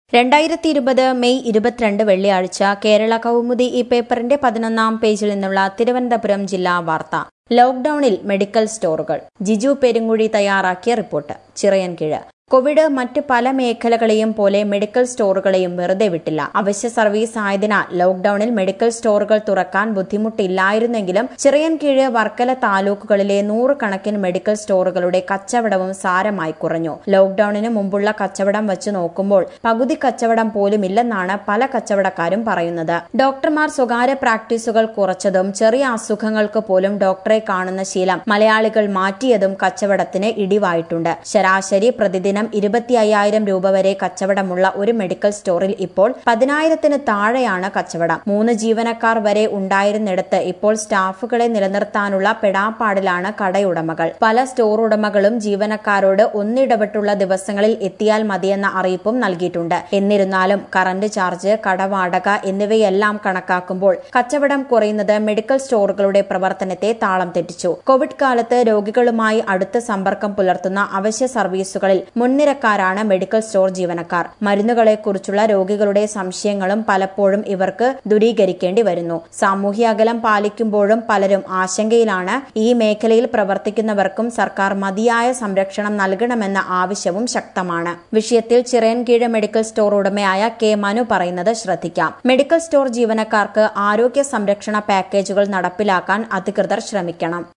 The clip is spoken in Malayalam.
രണ്ടായിരത്തി ഇരുപത് മെയ് ഇരുപത്തിരണ്ട് വെള്ളിയാഴ്ച കേരള കൗമുദി ഈ പേപ്പറിന്റെ പതിനൊന്നാം പേജിൽ നിന്നുള്ള തിരുവനന്തപുരം ജില്ലാ വാർത്ത ലോക്ഡൌണിൽ മെഡിക്കൽ സ്റ്റോറുകൾ ജിജു പെരുങ്ങുഴി തയ്യാറാക്കിയ റിപ്പോർട്ട് ചിറയൻകീഴ് കോവിഡ് മറ്റ് പല മേഖലകളെയും പോലെ മെഡിക്കൽ സ്റ്റോറുകളെയും വെറുതെ വിട്ടില്ല അവശ്യ സർവീസ് ആയതിനാൽ ലോക്ഡൌണിൽ മെഡിക്കൽ സ്റ്റോറുകൾ തുറക്കാൻ ബുദ്ധിമുട്ടില്ലായിരുന്നെങ്കിലും ചിറയൻകീഴ് വർക്കല താലൂക്കുകളിലെ നൂറുകണക്കിന് മെഡിക്കൽ സ്റ്റോറുകളുടെ കച്ചവടവും സാരമായി കുറഞ്ഞു ലോക്ഡൌണിന് മുമ്പുള്ള കച്ചവടം വെച്ച് നോക്കുമ്പോൾ പകുതി കച്ചവടം പോലുമില്ലെന്നാണ് പല കച്ചവടക്കാരും പറയുന്നത് ഡോക്ടർമാർ സ്വകാര്യ പ്രാക്ടീസുകൾ കുറച്ചതും ചെറിയ അസുഖങ്ങൾക്ക് പോലും ഡോക്ടറെ കാണുന്ന ശീലം മലയാളികൾ മാറ്റിയതും കച്ചവടത്തിന് ഇടിവായിട്ടുണ്ട് ശരാശരി പ്രതിദിനം ഇരുപത്തി അയ്യായിരം രൂപ വരെ കച്ചവടമുള്ള ഒരു മെഡിക്കൽ സ്റ്റോറിൽ ഇപ്പോൾ പതിനായിരത്തിന് താഴെയാണ് കച്ചവടം മൂന്ന് ജീവനക്കാർ വരെ ഉണ്ടായിരുന്നിടത്ത് ഇപ്പോൾ സ്റ്റാഫുകളെ നിലനിർത്താനുള്ള പെടാപ്പാടിലാണ് കടയുടമകൾ പല സ്റ്റോർ ഉടമകളും ജീവനക്കാരോട് ഒന്നിടവിട്ടുള്ള ദിവസങ്ങളിൽ എത്തിയാൽ മതിയെന്ന അറിയിപ്പും നൽകിയിട്ടുണ്ട് എന്നിരുന്നാലും കറന്റ് ചാർജ് കടവാടക എന്നിവയെല്ലാം കണക്കാക്കുമ്പോൾ കച്ചവടം കുറയുന്നത് മെഡിക്കൽ സ്റ്റോറുകളുടെ പ്രവർത്തനത്തെ താളം തെറ്റിച്ചു കോവിഡ് കാലത്ത് രോഗികളുമായി അടുത്ത സമ്പർക്കം പുലർത്തുന്ന അവശ്യ സർവീസുകളിൽ മുൻനിരക്കാരാണ് മെഡിക്കൽ സ്റ്റോർ ജീവനക്കാർ മരുന്നുകളെക്കുറിച്ചുള്ള രോഗികളുടെ സംശയങ്ങളും പലപ്പോഴും ഇവർക്ക് ദൂരീകരിക്കേണ്ടി വരുന്നു സാമൂഹ്യ അകലം പാലിക്കുമ്പോഴും പലരും ആശങ്കയിലാണ് ഈ മേഖലയിൽ പ്രവർത്തിക്കുന്നവർക്കും സർക്കാർ മതിയായ സംരക്ഷണം നൽകണമെന്ന ആവശ്യവും ശക്തമാണ് വിഷയത്തിൽ ചിറയൻകീഴ് മെഡിക്കൽ സ്റ്റോർ ഉടമയായ കെ മനു പറയുന്നത് ശ്രദ്ധിക്കാം മെഡിക്കൽ സ്റ്റോർ ജീവനക്കാർക്ക് ആരോഗ്യ സംരക്ഷണ പാക്കേജുകൾ നടപ്പിലാക്കാൻ അധികൃതർ ശ്രമിക്കണം